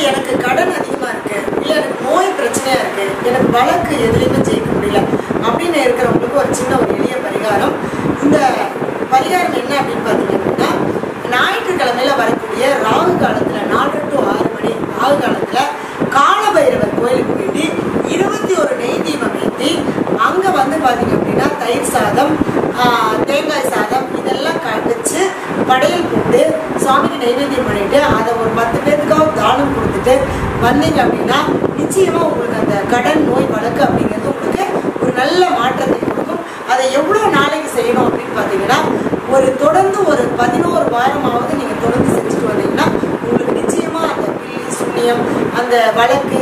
எனக்கு கடன் அதிகமாக இருக்கு இல்லை எனக்கு நோய் பிரச்சனையாக இருக்கு எனக்கு வழக்கு எதுலேயுமே ஜெயிக்க முடியல அப்படின்னு இருக்கிறவங்களுக்கு ஒரு சின்ன ஒரு எளிய பரிகாரம் இந்த பரிகாரம் என்ன அப்படின்னு பார்த்தீங்க அப்படின்னா ஞாயிற்றுக்கிழமையில வரக்கூடிய ராகு காலத்துல நாலு டு ஆறு மணி ராகு காலத்துல காலபைரவர் கோயிலுக்கு வேண்டி இருபத்தி ஒரு நெய் தீபம் ஏற்றி அங்க வந்து பாத்தீங்க அப்படின்னா தயிர் சாதம் ஆஹ், தேங்காய் சாதம் இதெல்லாம் க- வச்சு படையல் போட்டு சுவாமிக்கு நைவேத்தியம் பண்ணிட்டு அதை ஒரு பத்து பேர்த்துக்காவது தானம் கொடுத்துட்டு வந்தீங்க அப்படின்னா நிச்சயமா உங்களுக்கு அந்த கடன் நோய் வழக்கு அப்படிங்கிறது உங்களுக்கு ஒரு நல்ல மாற்றத்தை கொடுக்கும் அதை எவ்வளோ நாளைக்கு செய்யணும் அப்படின்னு பார்த்தீங்கன்னா ஒரு தொடர்ந்து ஒரு பதினோரு வாரமாவது நீங்கள் தொடர்ந்து செஞ்சுட்டு வந்தீங்கன்னா உங்களுக்கு நிச்சயமா அந்த பில்லி சுண்ணியம் அந்த வழக்கு